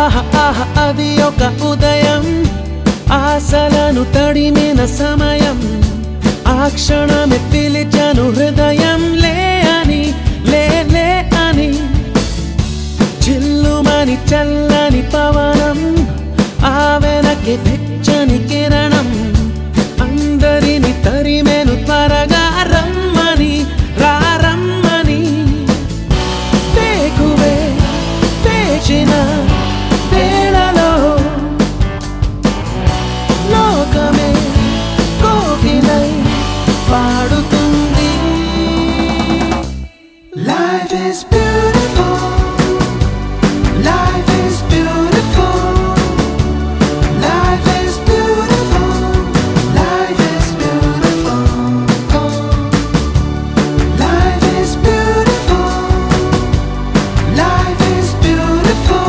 ఆహ ఆహ అది ఒక ఉదయం ఆశలను తడిమిన సమయం ఆ క్షణమే పిలిచాను హృదయం లే అని లే లే అని చిల్లుమని చల్లని పవనం ఆ వెనక్కి వెచ్చని కిరణం అందరిని తరిమెను త్వరగా రమ్మని రారమ్మని వేకువే వేచిన వేళలో లోకమే కోకిలై పాడుతుంది Life is beautiful Life is beautiful Life is beautiful Life is beautiful Life is beautiful Life is beautiful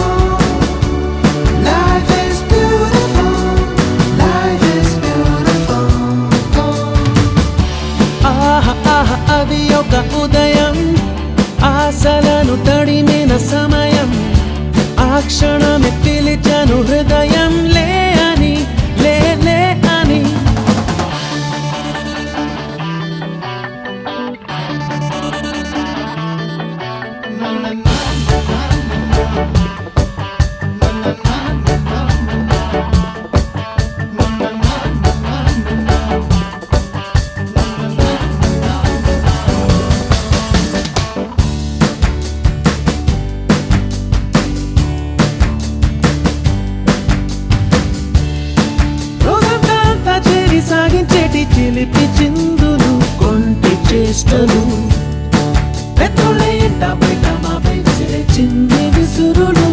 Life is beautiful Life is beautiful ఆహ ఆహ అది ఒక ఉదయం ఆశలను తడిమిన సమయం ఆ క్షణమే పిలిచాను హృదయం లే అని లే లే అని రోజంతా చేరి సాగించేటి చిలిపి చిందులు కొంటి చేష్టలు పెద్దోళ్ళ ఎంట బయట మాపై విసిరే చిన్ని విసురులు